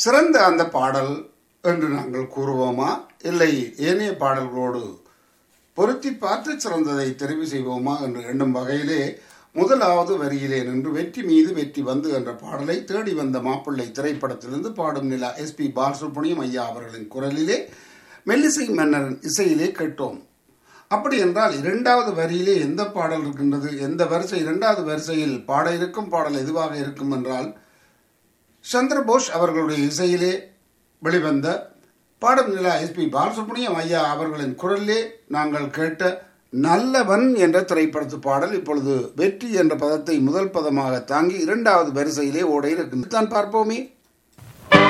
சிறந்த அந்த பாடல் என்று நாங்கள் கூறுவோமா இல்லை ஏனைய பாடல்களோடு பொருத்தி பார்த்து சிறந்ததை தெரிவு செய்வோமா என்று எண்ணும் வகையிலே முதலாவது வரியிலே நின்று வெற்றி மீது வெற்றி வந்து என்ற பாடலை தேடி வந்த மாப்பிள்ளை திரைப்படத்திலிருந்து பாடும் நிலா எஸ் பி பாலசுப்ரமணியம் ஐயா அவர்களின் குரலிலே மெல்லிசை மன்னரின் இசையிலே கேட்டோம் அப்படி என்றால் இரண்டாவது வரியிலே எந்த பாடல் இருக்கின்றது எந்த வரிசை இரண்டாவது வரிசையில் பாட இருக்கும் பாடல் எதுவாக இருக்கும் என்றால் சந்திரபோஸ் அவர்களுடைய இசையிலே வெளிவந்த பாடும் நிலா எஸ்பி பாலசுப்ரமணியம் ஐயா அவர்களின் குரலிலே நாங்கள் கேட்ட நல்லவன் என்ற திரைப்படத்து பாடல் இப்பொழுது வெற்றி என்ற பதத்தை முதல் பதமாக தாங்கி இரண்டாவது வரிசையிலே ஓட இருக்கின்றது தான் பார்ப்போமே